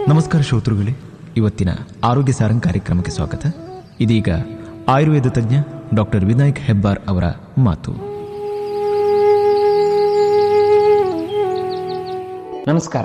ನಮಸ್ಕಾರ ಶ್ರೋತೃಗಳೇ ಇವತ್ತಿನ ಆರೋಗ್ಯ ಸಾರಂಗ್ ಕಾರ್ಯಕ್ರಮಕ್ಕೆ ಸ್ವಾಗತ ಇದೀಗ ಆಯುರ್ವೇದ ತಜ್ಞ ಡಾಕ್ಟರ್ ವಿನಾಯಕ್ ಹೆಬ್ಬಾರ್ ಅವರ ಮಾತು ನಮಸ್ಕಾರ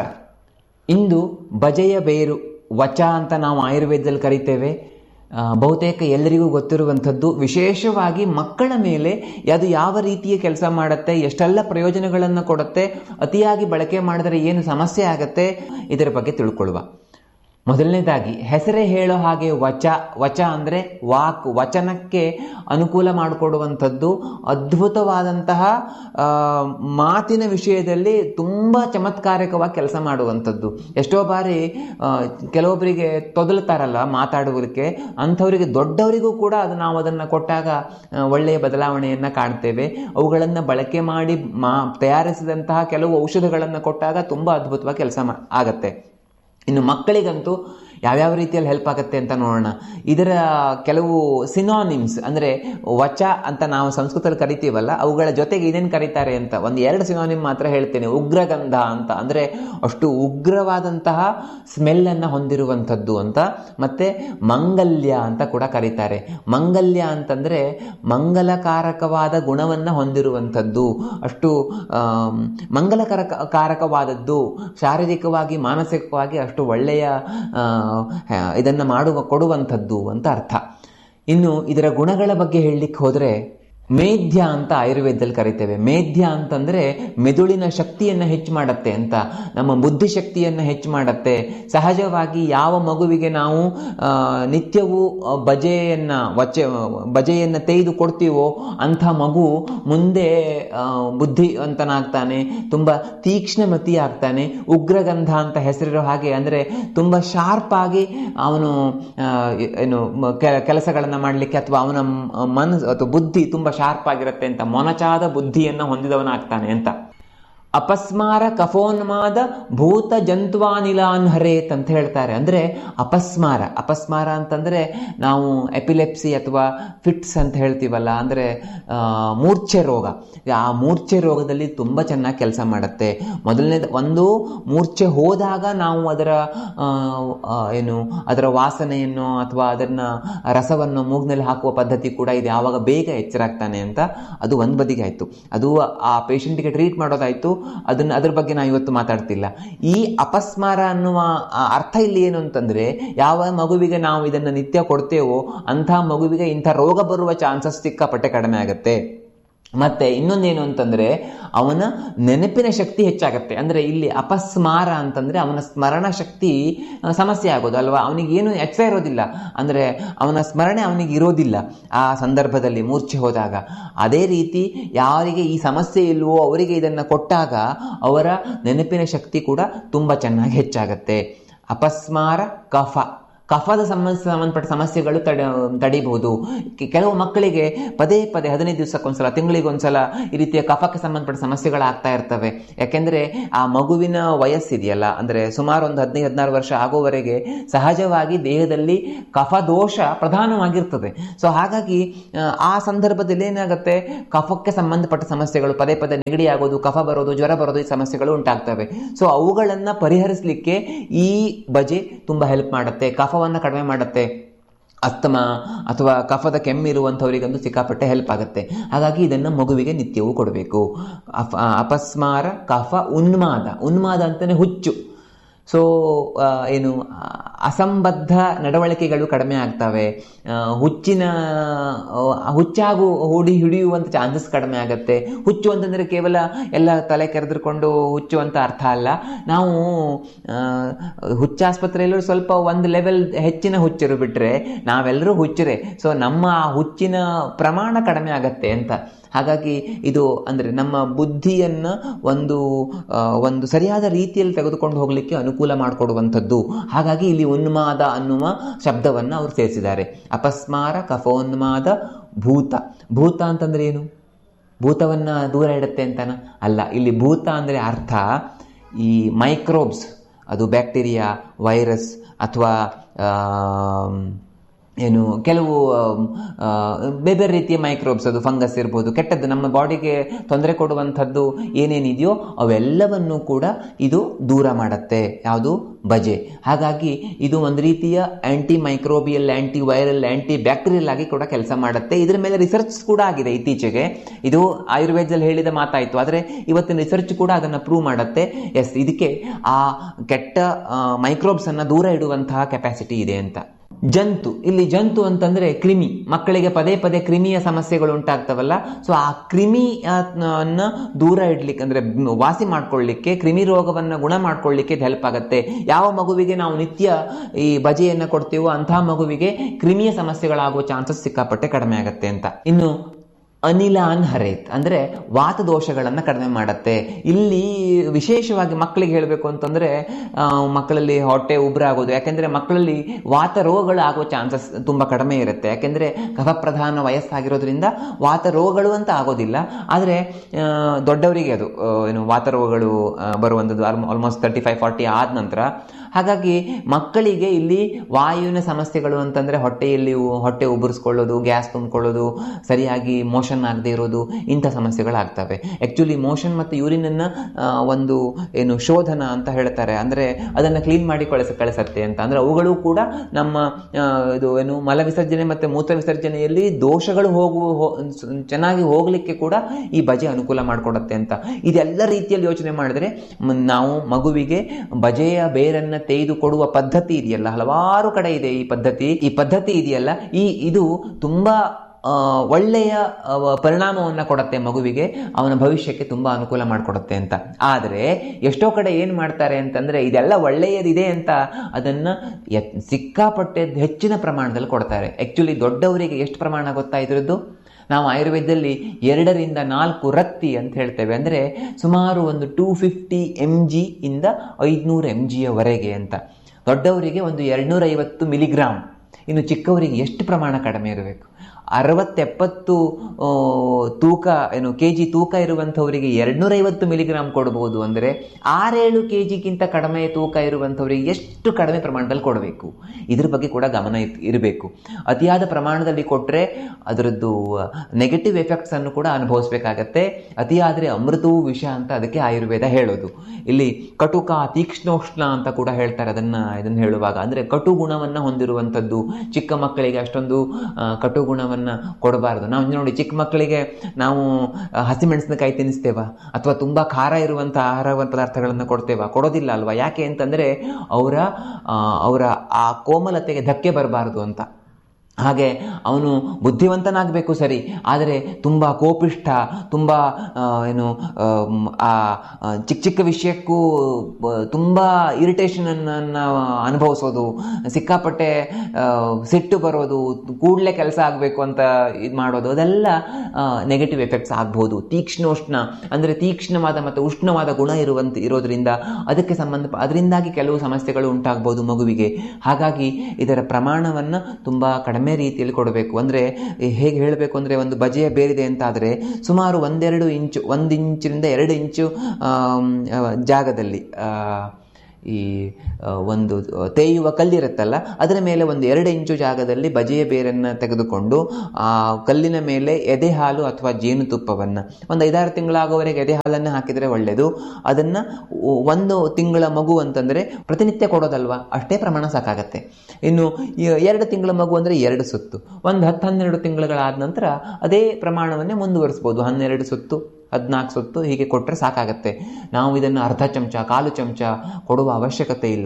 ಇಂದು ಬಜೆಯ ಬೇರು ವಚ ಅಂತ ನಾವು ಆಯುರ್ವೇದದಲ್ಲಿ ಕರಿತೇವೆ ಆ, ಬಹುತೇಕ ಎಲ್ಲರಿಗೂ ಗೊತ್ತಿರುವಂಥದ್ದು ವಿಶೇಷವಾಗಿ ಮಕ್ಕಳ ಮೇಲೆ ಅದು ಯಾವ ರೀತಿಯ ಕೆಲಸ ಮಾಡುತ್ತೆ ಎಷ್ಟೆಲ್ಲ ಪ್ರಯೋಜನಗಳನ್ನು ಕೊಡುತ್ತೆ ಅತಿಯಾಗಿ ಬಳಕೆ ಮಾಡಿದರೆ ಏನು ಸಮಸ್ಯೆ ಆಗತ್ತೆ ಇದರ ಬಗ್ಗೆ ತಿಳ್ಕೊಳ್ಳುವ ಮೊದಲನೇದಾಗಿ ಹೆಸರೇ ಹೇಳೋ ಹಾಗೆ ವಚ ವಚ ಅಂದರೆ ವಾಕ್ ವಚನಕ್ಕೆ ಅನುಕೂಲ ಮಾಡಿಕೊಡುವಂಥದ್ದು ಅದ್ಭುತವಾದಂತಹ ಆ, ಮಾತಿನ ವಿಷಯದಲ್ಲಿ ತುಂಬ ಚಮತ್ಕಾರಕವಾಗಿ ಕೆಲಸ ಮಾಡುವಂಥದ್ದು ಎಷ್ಟೋ ಬಾರಿ ಆ, ಕೆಲವೊಬ್ಬರಿಗೆ ತೊದಲ್ತಾರಲ್ಲ ಮಾತಾಡುವುದಕ್ಕೆ ಅಂಥವರಿಗೆ ದೊಡ್ಡವರಿಗೂ ಕೂಡ ಅದು ನಾವು ಅದನ್ನು ಕೊಟ್ಟಾಗ ಆ, ಒಳ್ಳೆಯ ಬದಲಾವಣೆಯನ್ನು ಕಾಣ್ತೇವೆ ಅವುಗಳನ್ನು ಬಳಕೆ ಮಾಡಿ ಮಾ ತಯಾರಿಸಿದಂತಹ ಕೆಲವು ಔಷಧಗಳನ್ನು ಕೊಟ್ಟಾಗ ತುಂಬ ಅದ್ಭುತವಾಗಿ ಕೆಲಸ ಮಾ ಆಗತ್ತೆ ಇನ್ನು ಮಕ್ಕಳಿಗಂತೂ ಯಾವ್ಯಾವ ರೀತಿಯಲ್ಲಿ ಹೆಲ್ಪ್ ಆಗುತ್ತೆ ಅಂತ ನೋಡೋಣ ಇದರ ಕೆಲವು ಸಿನಾನಿಮ್ಸ್ ಅಂದರೆ ವಚ ಅಂತ ನಾವು ಸಂಸ್ಕೃತದಲ್ಲಿ ಕರಿತೀವಲ್ಲ ಅವುಗಳ ಜೊತೆಗೆ ಇದೇನು ಕರೀತಾರೆ ಅಂತ ಒಂದು ಎರಡು ಸಿನಾನಿಮ್ ಮಾತ್ರ ಹೇಳ್ತೇನೆ ಉಗ್ರಗಂಧ ಅಂತ ಅಂದರೆ ಅಷ್ಟು ಉಗ್ರವಾದಂತಹ ಸ್ಮೆಲ್ಲನ್ನು ಹೊಂದಿರುವಂಥದ್ದು ಅಂತ ಮತ್ತೆ ಮಂಗಲ್ಯ ಅಂತ ಕೂಡ ಕರೀತಾರೆ ಮಂಗಲ್ಯ ಅಂತಂದರೆ ಮಂಗಲಕಾರಕವಾದ ಗುಣವನ್ನು ಹೊಂದಿರುವಂಥದ್ದು ಅಷ್ಟು ಆಮ್, ಮಂಗಲಕಾರಕ ಕಾರಕವಾದದ್ದು ಶಾರೀರಿಕವಾಗಿ ಮಾನಸಿಕವಾಗಿ ಅಷ್ಟು ಒಳ್ಳೆಯ ಆ, ಇದನ್ನು ಮಾಡುವ ಕೊಡುವಂಥದ್ದು ಅಂತ ಅರ್ಥ ಇನ್ನು ಇದರ ಗುಣಗಳ ಬಗ್ಗೆ ಹೇಳಲಿಕ್ಕೆ ಹೋದರೆ ಮೇಧ್ಯ ಅಂತ ಆಯುರ್ವೇದದಲ್ಲಿ ಕರಿತೇವೆ ಮೇಧ್ಯ ಅಂತಂದ್ರೆ ಮೆದುಳಿನ ಶಕ್ತಿಯನ್ನು ಹೆಚ್ಚು ಮಾಡತ್ತೆ ಅಂತ ನಮ್ಮ ಬುದ್ಧಿಶಕ್ತಿಯನ್ನು ಹೆಚ್ಚು ಮಾಡತ್ತೆ ಸಹಜವಾಗಿ ಯಾವ ಮಗುವಿಗೆ ನಾವು ಆ, ನಿತ್ಯವೂ ಆ, ಬಜೆಯನ್ನ ವಚ ಬಜೆಯನ್ನು ತೆಗೆದು ಕೊಡ್ತೀವೋ ಅಂಥ ಮಗು ಮುಂದೆ ಆ, ಬುದ್ಧಿವಂತನಾಗ್ತಾನೆ ತುಂಬ ತೀಕ್ಷ್ಣಮತಿ ಆಗ್ತಾನೆ ಉಗ್ರಗಂಧ ಅಂತ ಹೆಸರಿರೋ ಹಾಗೆ ಅಂದರೆ ತುಂಬ ಶಾರ್ಪ್ ಆಗಿ ಅವನು ಆ, ಏನು ಮ- ಕೆ- ಕೆಲಸಗಳನ್ನು ಮಾಡಲಿಕ್ಕೆ ಅಥವಾ ಅವನ ಮ- ಮನಸ್ಸು ಅಥವಾ ಬುದ್ಧಿ ತುಂಬ ಶಾರ್ಪ್ ಆಗಿರುತ್ತೆ ಅಂತ ಮೊನಚಾದ ಬುದ್ಧಿಯನ್ನು ಹೊಂದಿದವನಾಗ್ತಾನೆ ಅಂತ ಅಪಸ್ಮಾರ ಕಫೋನ್ಮಾದ ಭೂತ ಜಂತ್ವಾನಿಲಾನ್ ಹರೇತ್ ಅಂತ ಹೇಳ್ತಾರೆ ಅಂದ್ರೆ ಅಪಸ್ಮಾರ ಅಪಸ್ಮಾರ ಅಂತಂದ್ರೆ ನಾವು ಎಪಿಲೆಪ್ಸಿ ಅಥವಾ ಫಿಟ್ಸ್ ಅಂತ ಹೇಳ್ತೀವಲ್ಲ ಅಂದ್ರೆ ಆ, ಮೂರ್ಛೆ ರೋಗ ಆ ಮೂರ್ಛೆ ರೋಗದಲ್ಲಿ ತುಂಬ ಚೆನ್ನಾಗಿ ಕೆಲಸ ಮಾಡುತ್ತೆ ಮೊದಲನೇದು ಒಂದು ಮೂರ್ಛೆ ಹೋದಾಗ ನಾವು ಅದರ ಆ, ಆ, ಏನು ಅದರ ವಾಸನೆಯನ್ನು ಅಥವಾ ಅದನ್ನ ರಸವನ್ನು ಮೂಗ್ನಲ್ಲಿ ಹಾಕುವ ಪದ್ಧತಿ ಕೂಡ ಇದೆ ಆವಾಗ ಬೇಗ ಎಚ್ಚರಾಗ್ತಾನೆ ಅಂತ ಅದು ಒಂದು ಬದಿಗೆ ಆಯ್ತು ಅದು ಆ ಪೇಷಂಟ್ಗೆ ಟ್ರೀಟ್ ಮಾಡೋದಾಯ್ತು ಅದನ್ನ ಅದ್ರ ಬಗ್ಗೆ ನಾವು ಇವತ್ತು ಮಾತಾಡ್ತಿಲ್ಲ ಈ ಅಪಸ್ಮಾರ ಅನ್ನುವ ಆ ಅರ್ಥ ಇಲ್ಲಿ ಏನು ಅಂತಂದ್ರೆ ಯಾವ ಮಗುವಿಗೆ ನಾವು ಇದನ್ನ ನಿತ್ಯ ಕೊಡ್ತೇವೋ ಅಂಥ ಮಗುವಿಗೆ ಇಂಥ ರೋಗ ಬರುವ ಚಾನ್ಸಸ್ ಸಿಕ್ಕಾಪಟ್ಟೆ ಕಡಿಮೆ ಆಗುತ್ತೆ ಮತ್ತೆ ಇನ್ನೊಂದೇನು ಅಂತಂದ್ರೆ ಅವನ ನೆನಪಿನ ಶಕ್ತಿ ಹೆಚ್ಚಾಗತ್ತೆ ಅಂದ್ರೆ ಇಲ್ಲಿ ಅಪಸ್ಮಾರ ಅಂತಂದ್ರೆ ಅವನ ಸ್ಮರಣ ಶಕ್ತಿ ಆ, ಸಮಸ್ಯೆ ಆಗೋದು ಅಲ್ವಾ ಅವನಿಗೆ ಏನು ಎಚ್ಚರ ಇರೋದಿಲ್ಲ ಅಂದ್ರೆ ಅವನ ಸ್ಮರಣೆ ಅವನಿಗೆ ಇರೋದಿಲ್ಲ ಆ ಸಂದರ್ಭದಲ್ಲಿ ಮೂರ್ಛೆ ಹೋದಾಗ ಅದೇ ರೀತಿ ಯಾರಿಗೆ ಈ ಸಮಸ್ಯೆ ಇಲ್ವೋ ಅವರಿಗೆ ಇದನ್ನ ಕೊಟ್ಟಾಗ ಅವರ ನೆನಪಿನ ಶಕ್ತಿ ಕೂಡ ತುಂಬಾ ಚೆನ್ನಾಗಿ ಹೆಚ್ಚಾಗತ್ತೆ ಅಪಸ್ಮಾರ ಕಫ ಕಫದ ಸಂಬಂಧ ಸಂಬಂಧಪಟ್ಟ ಸಮಸ್ಯೆಗಳು ತಡ ತಡಿಬಹುದು ಕೆ- ಕೆಲವು ಮಕ್ಕಳಿಗೆ ಪದೇ ಪದೇ ಹದಿನೈದು ದಿವಸಕ್ಕೊಂದ್ಸಲ ತಿಂಗಳಿಗೊಂದ್ಸಲ ಈ ರೀತಿಯ ಕಫಕ್ಕೆ ಸಂಬಂಧಪಟ್ಟ ಸಮಸ್ಯೆಗಳು ಆಗ್ತಾ ಇರ್ತವೆ ಯಾಕೆಂದ್ರೆ ಆ ಮಗುವಿನ ವಯಸ್ಸಿದೆಯಲ್ಲ ಅಂದ್ರೆ ಸುಮಾರು ಒಂದು ಹದಿನೈದು ಹದಿನಾರು ವರ್ಷ ಆಗೋವರೆಗೆ ಸಹಜವಾಗಿ ದೇಹದಲ್ಲಿ ಕಫ ದೋಷ ಪ್ರಧಾನವಾಗಿರ್ತದೆ ಸೊ ಹಾಗಾಗಿ ಆ, ಆ ಸಂದರ್ಭದಲ್ಲಿ ಏನಾಗುತ್ತೆ ಕಫಕ್ಕೆ ಸಂಬಂಧಪಟ್ಟ ಸಮಸ್ಯೆಗಳು ಪದೇ ಪದೇ ನೆಗಡಿ ಆಗೋದು ಕಫ ಬರೋದು ಜ್ವರ ಬರೋದು ಈ ಸಮಸ್ಯೆಗಳು ಉಂಟಾಗ್ತವೆ ಸೊ ಅವುಗಳನ್ನ ಪರಿಹರಿಸಲಿಕ್ಕೆ ಈ ಬಜೆ ತುಂಬಾ ಹೆಲ್ಪ್ ಮಾಡುತ್ತೆ ಕಫವನ್ನ ಕಡಿಮೆ ಮಾಡುತ್ತೆ ಅಸ್ತಮ ಅಥವಾ ಕಫದ ಕೆಮ್ಮಿರುವಂಥವರಿಗಂತೂ ಸಿಕ್ಕಾಪಟ್ಟೆ ಹೆಲ್ಪ್ ಆಗುತ್ತೆ ಹಾಗಾಗಿ ಇದನ್ನು ಮಗುವಿಗೆ ನಿತ್ಯವೂ ಕೊಡಬೇಕು ಅಫ ಅಪಸ್ಮಾರ ಕಫ ಉನ್ಮಾದ ಉನ್ಮಾದ ಅಂತಾನೆ ಹುಚ್ಚು ಸೊ ಏನು ಆ, ಅಸಂಬದ್ಧ ನಡವಳಿಕೆಗಳು ಕಡಿಮೆ ಆಗ್ತವೆ ಆ, ಹುಚ್ಚಿನ ಆ, ಹುಚ್ಚಾಗು ಹೂಡಿ ಹಿಡಿಯುವಂಥ ಚಾನ್ಸಸ್ ಕಡಿಮೆ ಆಗುತ್ತೆ ಹುಚ್ಚು ಅಂತಂದ್ರೆ ಕೇವಲ ಎಲ್ಲ ತಲೆ ಕೆರೆದುಕೊಂಡು ಹುಚ್ಚು ಅಂತ ಅರ್ಥ ಅಲ್ಲ ನಾವು ಆ, ಹುಚ್ಚಾಸ್ಪತ್ರೆಯಲ್ಲೂ ಸ್ವಲ್ಪ ಒಂದು ಲೆವೆಲ್ ಹೆಚ್ಚಿನ ಹುಚ್ಚರು ಬಿಟ್ರೆ ನಾವೆಲ್ಲರೂ ಹುಚ್ಚರೇ ಸೊ ನಮ್ಮ ಆ ಹುಚ್ಚಿನ ಪ್ರಮಾಣ ಕಡಿಮೆ ಆಗತ್ತೆ ಅಂತ ಹಾಗಾಗಿ ಇದು ಅಂದ್ರೆ ನಮ್ಮ ಬುದ್ಧಿಯನ್ನ ಒಂದು ಆ, ಒಂದು ಸರಿಯಾದ ರೀತಿಯಲ್ಲಿ ತೆಗೆದುಕೊಂಡು ಹೋಗಲಿಕ್ಕೆ ಅನುಕೂಲ ಮಾಡಿಕೊಡುವಂಥದ್ದು ಹಾಗಾಗಿ ಇಲ್ಲಿ ಉನ್ಮಾದ ಅನ್ನುವ ಶಬ್ದವನ್ನ ಅವರು ಸೇರಿಸಿದ್ದಾರೆ ಅಪಸ್ಮಾರ ಕಫೋನ್ಮಾದ ಭೂತ ಭೂತ ಅಂತಂದ್ರೆ ಏನು ಭೂತವನ್ನ ದೂರ ಇಡುತ್ತೆ ಅಂತನ ಅಲ್ಲ ಇಲ್ಲಿ ಭೂತ ಅಂದ್ರೆ ಅರ್ಥ ಈ ಮೈಕ್ರೋಬ್ಸ್ ಅದು ಬ್ಯಾಕ್ಟೀರಿಯಾ ವೈರಸ್ ಅಥವಾ ಏನು ಕೆಲವು ಆಮ್, ಆ, ಬೇರೆ ಬೇರೆ ರೀತಿಯ ಮೈಕ್ರೋಬ್ಸ್ ಅದು ಫಂಗಸ್ ಇರ್ಬೋದು ಕೆಟ್ಟದ್ದು ನಮ್ಮ ಬಾಡಿಗೆ ತೊಂದರೆ ಕೊಡುವಂಥದ್ದು ಏನೇನಿದೆಯೋ ಅವೆಲ್ಲವನ್ನು ಕೂಡ ಇದು ದೂರ ಮಾಡುತ್ತೆ ಯಾವುದು ಬಜೆ ಹಾಗಾಗಿ ಇದು ಒಂದು ರೀತಿಯ antimicrobial antiviral antibacterial ಆಗಿ ಕೂಡ ಕೆಲಸ ಮಾಡುತ್ತೆ ಇದರ ಮೇಲೆ ರಿಸರ್ಚ್ ಕೂಡ ಆಗಿದೆ ಇತ್ತೀಚೆಗೆ ಇದು ಆಯುರ್ವೇದದಲ್ಲಿ ಹೇಳಿದ ಮಾತಾಯಿತು ಆದರೆ ಇವತ್ತಿನ ರಿಸರ್ಚ್ ಕೂಡ ಅದನ್ನು ಪ್ರೂವ್ ಮಾಡುತ್ತೆ ಎಸ್ ಇದಕ್ಕೆ ಆ ಕೆಟ್ಟ ಮೈಕ್ರೋಬ್ಸ್ ಅನ್ನ ದೂರ ಇಡುವಂತಹ ಕೆಪಾಸಿಟಿ ಇದೆ ಅಂತ ಜಂತು ಇಲ್ಲಿ ಜಂತು ಅಂತಂದ್ರೆ ಕ್ರಿಮಿ ಮಕ್ಕಳಿಗೆ ಪದೇ ಪದೇ ಕ್ರಿಮಿಯ ಸಮಸ್ಯೆಗಳು ಉಂಟಾಗ್ತವಲ್ಲ ಸೊ ಆ ಕ್ರಿಮಿ ಆ, ಅನ್ನ ದೂರ ಇಡ್ಲಿಕ್ಕೆ ಅಂದ್ರೆ ವಾಸಿ ಮಾಡ್ಕೊಳ್ಳಿಕ್ಕೆ ಕ್ರಿಮಿ ರೋಗವನ್ನ ಗುಣ ಮಾಡ್ಕೊಳ್ಳಿಕ್ಕೆ ಹೆಲ್ಪ್ ಆಗುತ್ತೆ ಯಾವ ಮಗುವಿಗೆ ನಾವು ನಿತ್ಯ ಈ ಬಜೆಯನ್ನ ಕೊಡ್ತೀವೋ ಅಂತಹ ಮಗುವಿಗೆ ಕ್ರಿಮಿಯ ಸಮಸ್ಯೆಗಳಾಗುವ ಚಾನ್ಸಸ್ ಸಿಕ್ಕಾಪಟ್ಟೆ ಕಡಿಮೆ ಆಗುತ್ತೆ ಅಂತ ಇನ್ನು ಅನಿಲಾನ್ ಹರೇತ್ ಅಂದ್ರೆ ವಾತ ದೋಷಗಳನ್ನ ಕಡಿಮೆ ಮಾಡುತ್ತೆ ಇಲ್ಲಿ ವಿಶೇಷವಾಗಿ ಮಕ್ಕಳಿಗೆ ಹೇಳಬೇಕು ಅಂತಂದ್ರೆ ಆ, ಮಕ್ಕಳಲ್ಲಿ ಹೊಟ್ಟೆ ಉಬ್ರ ಆಗೋದು ಯಾಕೆಂದ್ರೆ ಮಕ್ಕಳಲ್ಲಿ ವಾತ ರೋಗಗಳು ಆಗುವ ಚಾನ್ಸಸ್ ತುಂಬಾ ಕಡಿಮೆ ಇರುತ್ತೆ ಯಾಕೆಂದ್ರೆ ಕಫಪ್ರಧಾನ ವಯಸ್ಸಾಗಿರೋದ್ರಿಂದ ವಾತ ರೋಗಗಳು ಅಂತ ಆಗೋದಿಲ್ಲ ಆದರೆ ಆ, ದೊಡ್ಡವರಿಗೆ ಅದು ಆ, ಏನು ವಾತ ರೋಗಗಳು ಆ, ಬರುವಂಥದ್ದು ಆಲ್ಮೋಸ್ಟ್ ತರ್ಟಿ ಫೈವ್ ಫಾರ್ಟಿ ಆದ ನಂತರ ಹಾಗಾಗಿ ಮಕ್ಕಳಿಗೆ ಇಲ್ಲಿ ವಾಯುವಿನ ಸಮಸ್ಯೆಗಳು ಅಂತಂದ್ರೆ ಹೊಟ್ಟೆಯಲ್ಲಿ ಉ- ಹೊಟ್ಟೆ ಉಬ್ಬರಿಸ್ಕೊಳ್ಳೋದು ಗ್ಯಾಸ್ ತುಂಬಿಕೊಳ್ಳೋದು ಸರಿಯಾಗಿ ಮೋಷನ್ ಆಗದೆ ಇರೋದು ಇಂಥ ಸಮಸ್ಯೆಗಳಾಗ್ತವೆ ಆಕ್ಚುಲಿ ಮೋಷನ್ ಮತ್ತು ಯೂರಿನ್ ಅನ್ನ ಆ, ಒಂದು ಏನು ಶೋಧನ ಅಂತ ಹೇಳ್ತಾರೆ ಅಂದ್ರೆ ಅದನ್ನ ಕ್ಲೀನ್ ಮಾಡಿ ಕಳಿಸ ಕಳಿಸತ್ತೆ ಅಂತ ಅಂದ್ರೆ ಅವುಗಳು ಕೂಡ ನಮ್ಮ ಆ, ಇದು ಏನು ಮಲ ವಿಸರ್ಜನೆ ಮತ್ತೆ ಮೂತ್ರ ವಿಸರ್ಜನೆಯಲ್ಲಿ ದೋಷಗಳು ಹೋಗುವ ಹೋ- ಚೆನ್ನಾಗಿ ಹೋಗ್ಲಿಕ್ಕೆ ಕೂಡ ಈ ಬಜೆ ಅನುಕೂಲ ಮಾಡಿಕೊಡುತ್ತೆ ಅಂತ ಇದೆಲ್ಲ ರೀತಿಯಲ್ಲಿ ಯೋಚನೆ ಮಾಡಿದ್ರೆ ಮ್, ನಾವು ಮಗುವಿಗೆ ಬಜೆಯ ಬೇರನ್ನ ತೆಗೆದು ಕೊಡುವ ಪದ್ಧತಿ ಇದೆಯಲ್ಲ ಹಲವಾರು ಕಡೆ ಇದೆ ಈ ಪದ್ಧತಿ ಈ ಪದ್ಧತಿ ಇದೆಯಲ್ಲ ಈ ಇದು ತುಂಬಾ ಆ, ಒಳ್ಳೆಯ ಅವ, ಪರಿಣಾಮವನ್ನ ಕೊಡುತ್ತೆ ಮಗುವಿಗೆ ಅವನ ಭವಿಷ್ಯಕ್ಕೆ ತುಂಬಾ ಅನುಕೂಲ ಮಾಡಿಕೊಡುತ್ತೆ ಅಂತ ಆದರೆ ಎಷ್ಟೋ ಕಡೆ ಏನ್ ಮಾಡ್ತಾರೆ ಅಂತಂದ್ರೆ ಇದೆಲ್ಲ ಒಳ್ಳೆಯದಿದೆ ಅಂತ ಅದನ್ನ ಎತ್- ಸಿಕ್ಕಾಪಟ್ಟೆ ಹೆಚ್ಚಿನ ಪ್ರಮಾಣದಲ್ಲಿ ಕೊಡ್ತಾರೆ ಆಕ್ಚುಲಿ ದೊಡ್ಡವರಿಗೆ ಎಷ್ಟು ಪ್ರಮಾಣ ಗೊತ್ತಾ ಇದ್ರದ್ದು ನಾವು ಆಯುರ್ವೇದದಲ್ಲಿ ಎರಡರಿಂದ ನಾಲ್ಕು ರತ್ತಿ ಅಂತ ಹೇಳ್ತೇವೆ ಅಂದರೆ ಸುಮಾರು ಒಂದು ಟೂ ಫಿಫ್ಟಿ ಎಮ್ ಜಿ ಇಂದ ಐದುನೂರು ಎಮ್ ಜಿಯವರೆಗೆ ಅಂತ ದೊಡ್ಡವರಿಗೆ ಒಂದು ಎರಡುನೂರೈವತ್ತು ಮಿಲಿಗ್ರಾಮ್ ಇನ್ನು ಚಿಕ್ಕವರಿಗೆ ಎಷ್ಟು ಪ್ರಮಾಣ ಕಡಿಮೆ ಇರಬೇಕು ಅರವತ್ತೆಪ್ಪತ್ತು ಆ, ತೂಕ ಏನು ಕೆ ಜಿ ತೂಕ ಇರುವಂಥವರಿಗೆ ಎರಡ್ನೂರೈವತ್ತು ಮಿಲಿಗ್ರಾಮ್ ಕೊಡಬಹುದು ಅಂದರೆ ಆರೇಳು ಕೆ ಜಿಗಿಂತ ಕಡಿಮೆ ತೂಕ ಇರುವಂಥವರಿಗೆ ಎಷ್ಟು ಕಡಿಮೆ ಪ್ರಮಾಣದಲ್ಲಿ ಕೊಡಬೇಕು ಇದ್ರ ಬಗ್ಗೆ ಕೂಡ ಗಮನ ಇರ್- ಇರಬೇಕು ಅತಿಯಾದ ಪ್ರಮಾಣದಲ್ಲಿ ಕೊಟ್ಟರೆ ಅದರದ್ದು ನೆಗೆಟಿವ್ ಎಫೆಕ್ಟ್ಸ್ ಅನ್ನು ಕೂಡ ಅನುಭವಿಸ್ಬೇಕಾಗತ್ತೆ ಅತಿಯಾದರೆ ಅಮೃತವೂ ವಿಷ ಅಂತ ಅದಕ್ಕೆ ಆಯುರ್ವೇದ ಹೇಳೋದು ಇಲ್ಲಿ ಕಟುಕ ತೀಕ್ಷ್ಣೋಷ್ಣ ಅಂತ ಕೂಡ ಹೇಳ್ತಾರೆ ಅದನ್ನ ಇದನ್ನ ಹೇಳುವಾಗ ಅಂದ್ರೆ ಕಟು ಗುಣವನ್ನ ಹೊಂದಿರುವಂಥದ್ದು ಚಿಕ್ಕ ಮಕ್ಕಳಿಗೆ ಅಷ್ಟೊಂದು ಆ, ಕಟು ಗುಣವನ್ನ ಕೊಡಬಾರದು ನಾವು ನೋಡಿ ಚಿಕ್ಕ ಮಕ್ಕಳಿಗೆ ನಾವು ಆ, ಹಸಿಮೆಣಸಿನಕಾಯಿ ತಿನ್ನಿಸ್ತೇವಾ ಅಥವಾ ತುಂಬಾ ಖಾರ ಇರುವಂಥ ಆಹಾರ ಪದಾರ್ಥಗಳನ್ನು ಕೊಡ್ತೇವಾ ಕೊಡೋದಿಲ್ಲ ಅಲ್ವಾ ಯಾಕೆ ಅಂತಂದ್ರೆ ಅವರ ಅವರ ಆ ಕೋಮಲತೆಗೆ ಧಕ್ಕೆ ಬರಬಾರದು ಅಂತ ಹಾಗೆ ಅವನು ಬುದ್ಧಿವಂತನಾಗಬೇಕು ಸರಿ ಆದರೆ ತುಂಬ ಕೋಪಿಷ್ಠ ತುಂಬ ಆ, ಏನು ಆಮ್, ಆ ಆ, ಚಿಕ್ಕ ಚಿಕ್ಕ ವಿಷಯಕ್ಕೂ ಬ- ತುಂಬ ಇರಿಟೇಷನನ್ನು ಅನುಭವಿಸೋದು ಸಿಕ್ಕಾಪಟ್ಟೆ ಆ, ಸಿಟ್ಟು ಬರೋದು ಕೂಡಲೇ ಕೆಲಸ ಆಗಬೇಕು ಅಂತ ಇದು ಮಾಡೋದು ಅದೆಲ್ಲ ನೆಗೆಟಿವ್ ಎಫೆಕ್ಟ್ಸ್ ಆಗ್ಬೋದು ತೀಕ್ಷ್ಣೋಷ್ಣ ಅಂದರೆ ತೀಕ್ಷ್ಣವಾದ ಮತ್ತು ಉಷ್ಣವಾದ ಗುಣ ಇರುವಂತ ಇರೋದ್ರಿಂದ ಅದಕ್ಕೆ ಸಂಬಂಧ ಅದರಿಂದಾಗಿ ಕೆಲವು ಸಮಸ್ಯೆಗಳು ಉಂಟಾಗ್ಬೋದು ಮಗುವಿಗೆ ಹಾಗಾಗಿ ಇದರ ಪ್ರಮಾಣವನ್ನು ತುಂಬ ಕಡಿಮೆ ರೀತಿಯಲ್ಲಿ ಕೊಡಬೇಕು ಅಂದರೆ ಹೇಗೆ ಹೇಳಬೇಕು ಅಂದರೆ ಒಂದು ಬಜೆಯ ಬೇರಿದೆ ಅಂತಾದರೆ ಸುಮಾರು ಒಂದೆರಡು ಇಂಚು ಒಂದು ಇಂಚಿನಿಂದ ಎರಡು ಇಂಚು ಆಮ್, ಆ, ಜಾಗದಲ್ಲಿ ಆ, ಈ ಆ, ಒಂದು ತೇಯುವ ಕಲ್ಲಿರುತ್ತಲ್ಲ ಅದರ ಮೇಲೆ ಒಂದು ಎರಡು ಇಂಚು ಜಾಗದಲ್ಲಿ ಬಜೆಯ ಬೇರನ್ನು ತೆಗೆದುಕೊಂಡು ಆ ಕಲ್ಲಿನ ಮೇಲೆ ಎದೆ ಹಾಲು ಅಥವಾ ಜೇನುತುಪ್ಪವನ್ನು ಒಂದು ಐದಾರು ತಿಂಗಳಾಗುವವರೆಗೆ ಎದೆ ಹಾಲನ್ನು ಹಾಕಿದರೆ ಒಳ್ಳೆಯದು ಅದನ್ನು ಒಂದು ತಿಂಗಳ ಮಗು ಅಂತಂದರೆ ಪ್ರತಿನಿತ್ಯ ಕೊಡೋದಲ್ವಾ ಅಷ್ಟೇ ಪ್ರಮಾಣ ಸಾಕಾಗತ್ತೆ ಇನ್ನು ಈ ಎರಡು ತಿಂಗಳ ಮಗು ಅಂದರೆ ಎರಡು ಸುತ್ತು ಒಂದು ಹತ್ತು ಹನ್ನೆರಡು ತಿಂಗಳುಗಳಾದ ನಂತರ ಅದೇ ಪ್ರಮಾಣವನ್ನೇ ಮುಂದುವರಿಸ್ಬೋದು ಹನ್ನೆರಡು ಸುತ್ತು ಹದಿನಾಲ್ಕು ಸುತ್ತು ಹೀಗೆ ಕೊಟ್ಟರೆ ಸಾಕಾಗತ್ತೆ ನಾವು ಇದನ್ನು ಅರ್ಧ ಚಮಚ ಕಾಲು ಚಮಚ ಕೊಡುವ ಅವಶ್ಯಕತೆ ಇಲ್ಲ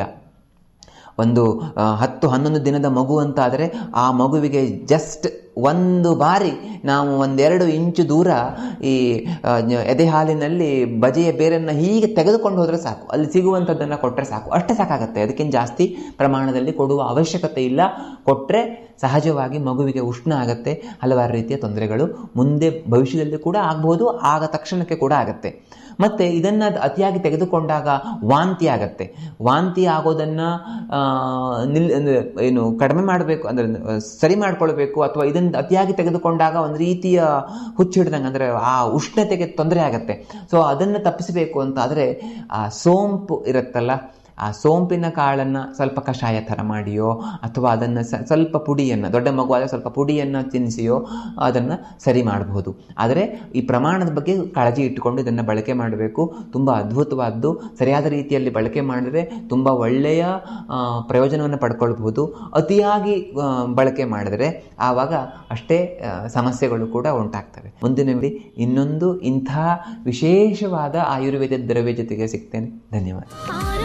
ಒಂದು ಆ, ಹತ್ತು ಹನ್ನೊಂದು ದಿನದ ಮಗು ಅಂತ ಆದರೆ ಆ ಮಗುವಿಗೆ ಜಸ್ಟ್ ಒಂದು ಬಾರಿ ನಾವು ಒಂದೆರಡು ಇಂಚು ದೂರ ಈ ಆ, ನ- ಎದೆ ಹಾಲಿನಲ್ಲಿ ಬಜೆಯ ಬೇರನ್ನು ಹೀಗೆ ತೆಗೆದುಕೊಂಡು ಹೋದರೆ ಸಾಕು ಅಲ್ಲಿ ಸಿಗುವಂಥದ್ದನ್ನು ಕೊಟ್ಟರೆ ಸಾಕು ಅಷ್ಟೇ ಸಾಕಾಗತ್ತೆ ಅದಕ್ಕಿಂತ ಜಾಸ್ತಿ ಪ್ರಮಾಣದಲ್ಲಿ ಕೊಡುವ ಅವಶ್ಯಕತೆ ಇಲ್ಲ ಕೊಟ್ಟರೆ ಸಹಜವಾಗಿ ಮಗುವಿಗೆ ಉಷ್ಣ ಆಗತ್ತೆ ಹಲವಾರು ರೀತಿಯ ತೊಂದರೆಗಳು ಮುಂದೆ ಭವಿಷ್ಯದಲ್ಲಿ ಕೂಡ ಆಗ್ಬೋದು ಆಗ ತಕ್ಷಣಕ್ಕೆ ಕೂಡ ಆಗತ್ತೆ ಮತ್ತೆ ಇದನ್ನ ಅತಿಯಾಗಿ ತೆಗೆದುಕೊಂಡಾಗ ವಾಂತಿ ಆಗತ್ತೆ ವಾಂತಿ ಆಗೋದನ್ನ ಆ, ನಿಲ್ ಅಂದ್ರೆ ಏನು ಕಡಿಮೆ ಮಾಡಬೇಕು ಅಂದ್ರೆ ಆ, ಸರಿ ಮಾಡ್ಕೊಳ್ಬೇಕು ಅಥವಾ ಇದನ್ನ ಅತಿಯಾಗಿ ತೆಗೆದುಕೊಂಡಾಗ ಒಂದು ರೀತಿಯ ಹುಚ್ಚಿಡ್ದಂಗೆ ಅಂದ್ರೆ ಆ ಉಷ್ಣತೆಗೆ ತೊಂದರೆ ಆಗತ್ತೆ ಸೊ ಅದನ್ನು ತಪ್ಪಿಸಬೇಕು ಅಂತ ಆದರೆ ಆ ಸೋಂಪು ಇರುತ್ತಲ್ಲ ಆ ಸೋಂಪಿನ ಕಾಳನ್ನು ಸ್ವಲ್ಪ ಕಷಾಯ ಥರ ಮಾಡಿಯೋ ಅಥವಾ ಅದನ್ನು ಸ್ವಲ್ಪ ಪುಡಿಯನ್ನು ದೊಡ್ಡ ಮಗುವಾದ ಸ್ವಲ್ಪ ಪುಡಿಯನ್ನು ತಿನ್ನಿಸಿಯೋ ಅದನ್ನು ಸರಿ ಮಾಡಬಹುದು ಆದರೆ ಈ ಪ್ರಮಾಣದ ಬಗ್ಗೆ ಕಾಳಜಿ ಇಟ್ಟುಕೊಂಡು ಇದನ್ನು ಬಳಕೆ ಮಾಡಬೇಕು ತುಂಬ ಅದ್ಭುತವಾದ್ದು ಸರಿಯಾದ ರೀತಿಯಲ್ಲಿ ಬಳಕೆ ಮಾಡಿದರೆ ತುಂಬ ಒಳ್ಳೆಯ ಆ, ಪ್ರಯೋಜನವನ್ನು ಪಡ್ಕೊಳ್ಬಹುದು ಅತಿಯಾಗಿ ಆ, ಬಳಕೆ ಮಾಡಿದರೆ ಆವಾಗ ಅಷ್ಟೇ ಆ, ಸಮಸ್ಯೆಗಳು ಕೂಡ ಉಂಟಾಗ್ತವೆ ಮುಂದಿನ ವೇಳೆ ಇನ್ನೊಂದು ಇಂಥ ವಿಶೇಷವಾದ ಆಯುರ್ವೇದ ದ್ರವ್ಯ ಜೊತೆಗೆ ಸಿಗ್ತೇನೆ ಧನ್ಯವಾದ